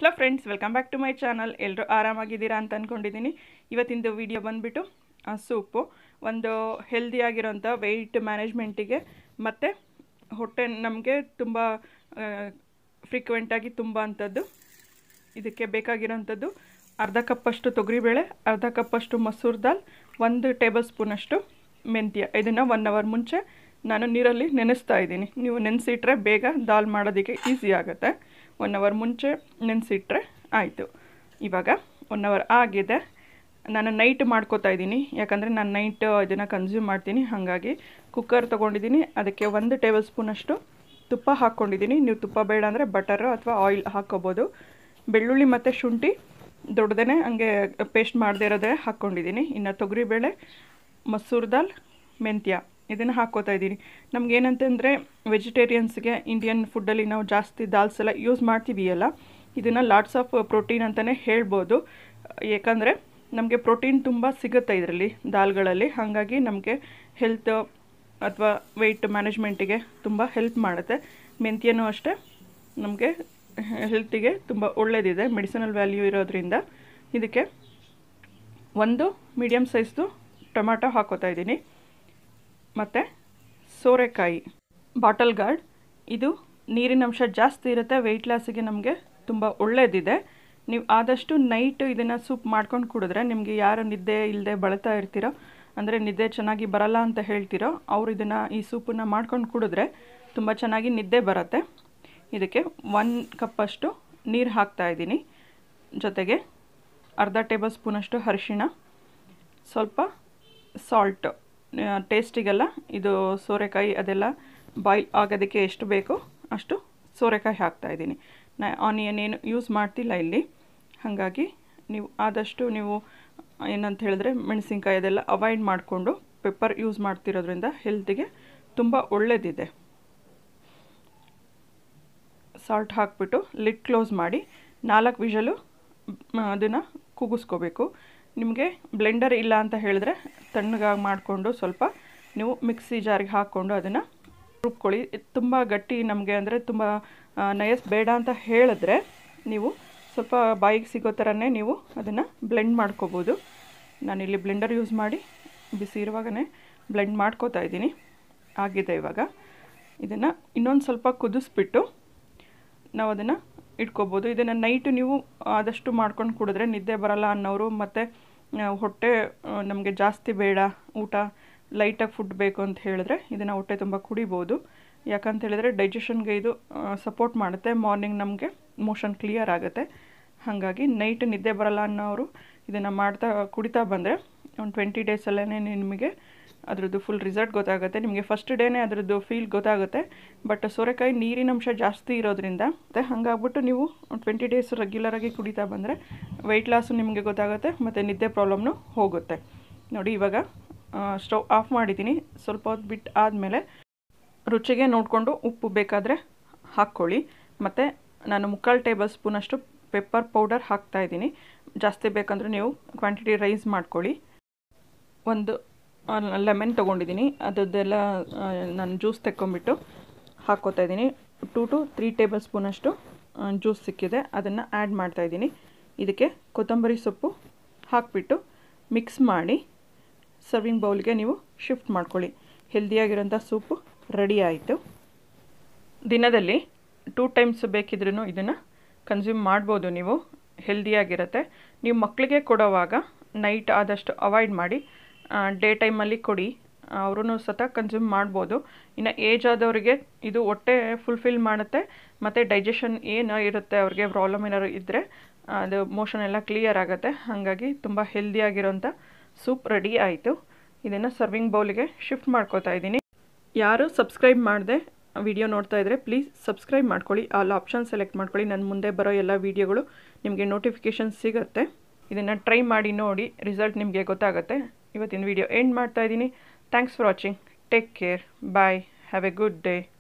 hello friends welcome back to my channel ಎಲ್ಲರೂ ಆರಾಮಾಗಿದ್ದೀರಾ ಅಂತ ಅಂದ್ಕೊಂಡಿದ್ದೀನಿ ಇವತ್ತಿಂದು ವಿಡಿಯೋ ಬಂದುಬಿಟ್ಟು ಸೂಪು ಒಂದು ಹೆಲ್ದಿಯಾಗಿರೋಂಥ ವೆಯ್ಟ್ ಮ್ಯಾನೇಜ್ಮೆಂಟಿಗೆ ಮತ್ತು ಹೊಟ್ಟೆ ನಮಗೆ ತುಂಬ ಫ್ರೀಕ್ವೆಂಟಾಗಿ ತುಂಬ ಅಂಥದ್ದು ಇದಕ್ಕೆ ಬೇಕಾಗಿರೋಂಥದ್ದು ಅರ್ಧ ಕಪ್ಪಷ್ಟು ತೊಗರಿಬೇಳೆ ಅರ್ಧ ಕಪ್ಪಷ್ಟು ಮಸೂರ್ ದಾಲ್ ಒಂದು ಟೇಬಲ್ ಸ್ಪೂನಷ್ಟು ಮೆಂತ್ಯ ಇದನ್ನು ಒನ್ ಅವರ್ ಮುಂಚೆ ನಾನು ನೀರಲ್ಲಿ ನೆನೆಸ್ತಾ ಇದ್ದೀನಿ ನೀವು ನೆನೆಸಿಟ್ರೆ ಬೇಗ ದಾಲ್ ಮಾಡೋದಕ್ಕೆ ಈಸಿ ಆಗುತ್ತೆ ಒನ್ ಅವರ್ ಮುಂಚೆ ನೆನೆಸಿಟ್ರೆ ಆಯಿತು ಇವಾಗ ಒನ್ ಅವರ್ ಆಗಿದೆ ನಾನು ನೈಟ್ ಮಾಡ್ಕೋತಾ ಇದ್ದೀನಿ ಯಾಕಂದರೆ ನಾನು ನೈಟ್ ಇದನ್ನು ಕನ್ಸ್ಯೂಮ್ ಮಾಡ್ತೀನಿ ಹಾಗಾಗಿ ಕುಕ್ಕರ್ ತೊಗೊಂಡಿದ್ದೀನಿ ಅದಕ್ಕೆ ಒಂದು ಟೇಬಲ್ ಸ್ಪೂನಷ್ಟು ತುಪ್ಪ ಹಾಕ್ಕೊಂಡಿದ್ದೀನಿ ನೀವು ತುಪ್ಪ ಬೇಡ ಅಂದರೆ ಬಟರು ಅಥವಾ ಆಯಿಲ್ ಹಾಕ್ಕೋಬೋದು ಬೆಳ್ಳುಳ್ಳಿ ಮತ್ತು ಶುಂಠಿ ದೊಡ್ಡದೇ ಹಂಗೆ ಪೇಸ್ಟ್ ಮಾಡದೇ ಇರೋದೇ ಹಾಕ್ಕೊಂಡಿದ್ದೀನಿ ಇನ್ನು ತೊಗರಿಬೇಳೆ ಮಸೂರ್ ದಾಲ್ ಮೆಂತ್ಯ ಇದನ್ನು ಹಾಕ್ಕೋತಾ ಇದ್ದೀನಿ ನಮಗೇನಂತಂದರೆ ವೆಜಿಟೇರಿಯನ್ಸ್ಗೆ ಇಂಡಿಯನ್ ಫುಡ್ಡಲ್ಲಿ ನಾವು ಜಾಸ್ತಿ ದಾಲ್ಸ್ ಎಲ್ಲ ಯೂಸ್ ಮಾಡ್ತೀವಿ ಅಲ್ಲ ಇದನ್ನು ಲಾಟ್ಸ್ ಆಫ್ ಪ್ರೋಟೀನ್ ಅಂತಲೇ ಹೇಳ್ಬೋದು ಏಕೆಂದರೆ ನಮಗೆ ಪ್ರೋಟೀನ್ ತುಂಬ ಸಿಗುತ್ತೆ ಇದರಲ್ಲಿ ದಾಲ್ಗಳಲ್ಲಿ ಹಾಗಾಗಿ ನಮಗೆ ಹೆಲ್ತ್ ಅಥವಾ ವೆಯ್ಟ್ ಮ್ಯಾನೇಜ್ಮೆಂಟಿಗೆ ತುಂಬ ಹೆಲ್ಪ್ ಮಾಡುತ್ತೆ ಮೆಂತ್ಯನೂ ಅಷ್ಟೇ ನಮಗೆ ಹೆಲ್ತಿಗೆ ತುಂಬ ಒಳ್ಳೆಯದಿದೆ ಮೆಡಿಸಿನಲ್ ವ್ಯಾಲ್ಯೂ ಇರೋದ್ರಿಂದ ಇದಕ್ಕೆ ಒಂದು ಮೀಡಿಯಮ್ ಸೈಜ್ದು ಟೊಮ್ಯಾಟೊ ಹಾಕೋತಾ ಇದ್ದೀನಿ ಮತ್ತು ಸೋರೆಕಾಯಿ ಬಾಟಲ್ ಗಾರ್ಡ್ ಇದು ನೀರಿನ ಅಂಶ ಜಾಸ್ತಿ ಇರುತ್ತೆ ವೆಯ್ಟ್ ಲಾಸಿಗೆ ನಮಗೆ ತುಂಬ ಒಳ್ಳೆಯದಿದೆ ನೀವು ಆದಷ್ಟು ನೈಟ್ ಇದನ್ನು ಸೂಪ್ ಮಾಡ್ಕೊಂಡು ಕುಡಿದ್ರೆ ನಿಮಗೆ ಯಾರು ನಿದ್ದೆ ಇಲ್ಲದೆ ಬಳತಾ ಇರ್ತೀರೋ ಅಂದರೆ ನಿದ್ದೆ ಚೆನ್ನಾಗಿ ಬರಲ್ಲ ಅಂತ ಹೇಳ್ತೀರೋ ಅವ್ರು ಇದನ್ನು ಈ ಸೂಪನ್ನು ಮಾಡ್ಕೊಂಡು ಕುಡಿದ್ರೆ ತುಂಬ ಚೆನ್ನಾಗಿ ನಿದ್ದೆ ಬರುತ್ತೆ ಇದಕ್ಕೆ ಒನ್ ಕಪ್ಪಷ್ಟು ನೀರು ಹಾಕ್ತಾ ಇದ್ದೀನಿ ಜೊತೆಗೆ ಅರ್ಧ ಟೇಬಲ್ ಸ್ಪೂನಷ್ಟು ಅರಿಶಿಣ ಸ್ವಲ್ಪ ಸಾಲ್ಟ್ ಟೇಸ್ಟಿಗೆಲ್ಲ ಇದು ಸೋರೆಕಾಯಿ ಅದೆಲ್ಲ ಬಾಯ್ಲ್ ಆಗೋದಕ್ಕೆ ಎಷ್ಟು ಬೇಕೋ ಅಷ್ಟು ಸೋರೆಕಾಯಿ ಹಾಕ್ತಾಯಿದ್ದೀನಿ ನಾ ಆನಿಯನ್ ಏನು ಯೂಸ್ ಮಾಡ್ತಿಲ್ಲ ಇಲ್ಲಿ ಹಾಗಾಗಿ ನೀವು ಆದಷ್ಟು ನೀವು ಏನಂತ ಹೇಳಿದ್ರೆ ಮೆಣಸಿನ್ಕಾಯಿ ಅದೆಲ್ಲ ಅವಾಯ್ಡ್ ಮಾಡಿಕೊಂಡು ಪೆಪ್ಪರ್ ಯೂಸ್ ಮಾಡ್ತಿರೋದ್ರಿಂದ ಹೆಲ್ತಿಗೆ ತುಂಬ ಒಳ್ಳೆಯದಿದೆ ಸಾಲ್ಟ್ ಹಾಕ್ಬಿಟ್ಟು ಲಿಡ್ ಕ್ಲೋಸ್ ಮಾಡಿ ನಾಲ್ಕು ವಿಷಲು ಅದನ್ನು ಕೂಗಿಸ್ಕೋಬೇಕು ನಿಮಗೆ ಬ್ಲೆಂಡರ್ ಇಲ್ಲ ಅಂತ ಹೇಳಿದ್ರೆ ತಣ್ಣಗಾಗಿ ಮಾಡಿಕೊಂಡು ಸ್ವಲ್ಪ ನೀವು ಮಿಕ್ಸಿ ಜಾರಿಗೆ ಹಾಕ್ಕೊಂಡು ಅದನ್ನು ರುಬ್ಕೊಳ್ಳಿ ತುಂಬ ಗಟ್ಟಿ ನಮಗೆ ಅಂದರೆ ತುಂಬ ನಯಸ್ ಬೇಡ ಅಂತ ಹೇಳಿದ್ರೆ ನೀವು ಸ್ವಲ್ಪ ಬಾಯಿಗೆ ಸಿಗೋ ಥರನೇ ನೀವು ಅದನ್ನು ಬ್ಲೆಂಡ್ ಮಾಡ್ಕೋಬೋದು ನಾನಿಲ್ಲಿ ಬ್ಲೆಂಡರ್ ಯೂಸ್ ಮಾಡಿ ಬಿಸಿ ಇರುವಾಗಲೇ ಬ್ಲೆಂಡ್ ಮಾಡ್ಕೋತಾ ಇದ್ದೀನಿ ಆಗಿದೆ ಇವಾಗ ಇದನ್ನು ಇನ್ನೊಂದು ಸ್ವಲ್ಪ ಕುದಿಸ್ಬಿಟ್ಟು ನಾವು ಅದನ್ನು ಇಟ್ಕೋಬೋದು ಇದನ್ನು ನೈಟು ನೀವು ಆದಷ್ಟು ಮಾಡ್ಕೊಂಡು ಕುಡಿದ್ರೆ ನಿದ್ದೆ ಬರಲ್ಲ ಅನ್ನೋರು ಮತ್ತು ಹೊಟ್ಟೆ ನಮಗೆ ಜಾಸ್ತಿ ಬೇಡ ಊಟ ಲೈಟಾಗಿ ಫುಡ್ ಬೇಕು ಅಂತ ಹೇಳಿದ್ರೆ ಇದನ್ನು ಹೊಟ್ಟೆ ತುಂಬ ಕುಡಿಬೋದು ಯಾಕಂತ ಹೇಳಿದ್ರೆ ಡೈಜೆಷನ್ಗೆ ಇದು ಸಪೋರ್ಟ್ ಮಾಡುತ್ತೆ ಮಾರ್ನಿಂಗ್ ನಮಗೆ ಮೋಷನ್ ಕ್ಲಿಯರ್ ಆಗುತ್ತೆ ಹಾಗಾಗಿ ನೈಟ್ ನಿದ್ದೆ ಬರಲ್ಲ ಅನ್ನೋರು ಇದನ್ನು ಮಾಡ್ತಾ ಕುಡಿತಾ ಬಂದರೆ ಒಂದು ಟ್ವೆಂಟಿ ಡೇಸಲ್ಲೇ ನಿಮಗೆ ಅದರದ್ದು ಫುಲ್ ರಿಸಲ್ಟ್ ಗೊತ್ತಾಗುತ್ತೆ ನಿಮಗೆ ಫಸ್ಟ್ ಡೇನೇ ಅದರದ್ದು ಫೀಲ್ ಗೊತ್ತಾಗುತ್ತೆ ಬಟ್ ಸೋರೆಕಾಯಿ ನೀರಿನ ಅಂಶ ಜಾಸ್ತಿ ಇರೋದ್ರಿಂದ ಮತ್ತು ಹಾಗಾಗ್ಬಿಟ್ಟು ನೀವು ಟ್ವೆಂಟಿ ಡೇಸ್ ರೆಗ್ಯುಲರಾಗಿ ಕುಡಿತಾ ಬಂದರೆ ವೆಯ್ಟ್ ಲಾಸು ನಿಮಗೆ ಗೊತ್ತಾಗುತ್ತೆ ಮತ್ತು ನಿದ್ದೆ ಪ್ರಾಬ್ಲಮ್ನು ಹೋಗುತ್ತೆ ನೋಡಿ ಇವಾಗ ಸ್ಟವ್ ಆಫ್ ಮಾಡಿದ್ದೀನಿ ಸ್ವಲ್ಪ ಹೊತ್ತು ಬಿಟ್ಟು ಆದಮೇಲೆ ರುಚಿಗೆ ನೋಡಿಕೊಂಡು ಉಪ್ಪು ಬೇಕಾದರೆ ಹಾಕ್ಕೊಳ್ಳಿ ಮತ್ತು ನಾನು ಮುಕ್ಕಾಲು ಟೇಬಲ್ ಸ್ಪೂನಷ್ಟು ಪೆಪ್ಪರ್ ಪೌಡರ್ ಹಾಕ್ತಾಯಿದ್ದೀನಿ ಜಾಸ್ತಿ ಬೇಕಂದರೆ ನೀವು ಕ್ವಾಂಟಿಟಿ ರೈಸ್ ಮಾಡ್ಕೊಳ್ಳಿ ಒಂದು ಲೆಮನ್ ತೊಗೊಂಡಿದ್ದೀನಿ ಅದರದ್ದೆಲ್ಲ ನಾನು ಜ್ಯೂಸ್ ತೆಕ್ಕೊಂಬಿಟ್ಟು ಹಾಕ್ಕೋತಾ ಇದ್ದೀನಿ ಟೂ ಟು ತ್ರೀ ಟೇಬಲ್ ಸ್ಪೂನಷ್ಟು ಜ್ಯೂಸ್ ಸಿಕ್ಕಿದೆ ಅದನ್ನು ಆ್ಯಡ್ ಮಾಡ್ತಾಯಿದ್ದೀನಿ ಇದಕ್ಕೆ ಕೊತ್ತಂಬರಿ ಸೊಪ್ಪು ಹಾಕಿಬಿಟ್ಟು ಮಿಕ್ಸ್ ಮಾಡಿ ಸರ್ವಿಂಗ್ ಬೌಲ್ಗೆ ನೀವು ಶಿಫ್ಟ್ ಮಾಡ್ಕೊಳ್ಳಿ ಹೆಲ್ದಿಯಾಗಿರೋಂಥ ಸೂಪು ರೆಡಿ ಆಯಿತು ದಿನದಲ್ಲಿ ಟೂ ಟೈಮ್ಸ್ ಬೇಕಿದ್ರೂ ಇದನ್ನು ಕನ್ಸ್ಯೂಮ್ ಮಾಡ್ಬೋದು ನೀವು ಹೆಲ್ದಿಯಾಗಿರುತ್ತೆ ನೀವು ಮಕ್ಕಳಿಗೆ ಕೊಡೋವಾಗ ನೈಟ್ ಆದಷ್ಟು ಅವಾಯ್ಡ್ ಮಾಡಿ ಡೇ ಟೈಮಲ್ಲಿ ಕೊಡಿ ಅವರು ಸತ ಕನ್ಸ್ಯೂಮ್ ಮಾಡ್ಬೋದು ಇನ್ನು ಏಜ್ ಆದವರಿಗೆ ಇದು ಹೊಟ್ಟೆ ಫುಲ್ಫಿಲ್ ಮಾಡುತ್ತೆ ಮತ್ತು ಡೈಜೆಷನ್ ಏನು ಇರುತ್ತೆ ಅವ್ರಿಗೆ ಪ್ರಾಬ್ಲಮ್ ಏನಾದ್ರು ಇದ್ದರೆ ಅದು ಮೋಷನ್ ಎಲ್ಲ ಕ್ಲಿಯರ್ ಆಗುತ್ತೆ ಹಾಗಾಗಿ ತುಂಬ ಹೆಲ್ದಿಯಾಗಿರೋಂಥ ಸೂಪ್ ರೆಡಿ ಆಯಿತು ಇದನ್ನು ಸರ್ವಿಂಗ್ ಬೌಲಿಗೆ ಶಿಫ್ಟ್ ಮಾಡ್ಕೋತಾ ಇದ್ದೀನಿ ಯಾರು ಸಬ್ಸ್ಕ್ರೈಬ್ ಮಾಡಿದೆ ವಿಡಿಯೋ ನೋಡ್ತಾ ಇದ್ದರೆ ಪ್ಲೀಸ್ ಸಬ್ಸ್ಕ್ರೈಬ್ ಮಾಡ್ಕೊಳ್ಳಿ ಆಲ್ ಆಪ್ಷನ್ ಸೆಲೆಕ್ಟ್ ಮಾಡ್ಕೊಳ್ಳಿ ನನ್ನ ಮುಂದೆ ಬರೋ ಎಲ್ಲ ವೀಡಿಯೋಗಳು ನಿಮಗೆ ನೋಟಿಫಿಕೇಷನ್ ಸಿಗುತ್ತೆ ಇದನ್ನು ಟ್ರೈ ಮಾಡಿ ನೋಡಿ ರಿಸಲ್ಟ್ ನಿಮಗೆ ಗೊತ್ತಾಗುತ್ತೆ ಇವತ್ತಿನ ವಿಡಿಯೋ ಎಂಡ್ ಮಾಡ್ತಾ ಇದ್ದೀನಿ thanks for watching take care bye have a good day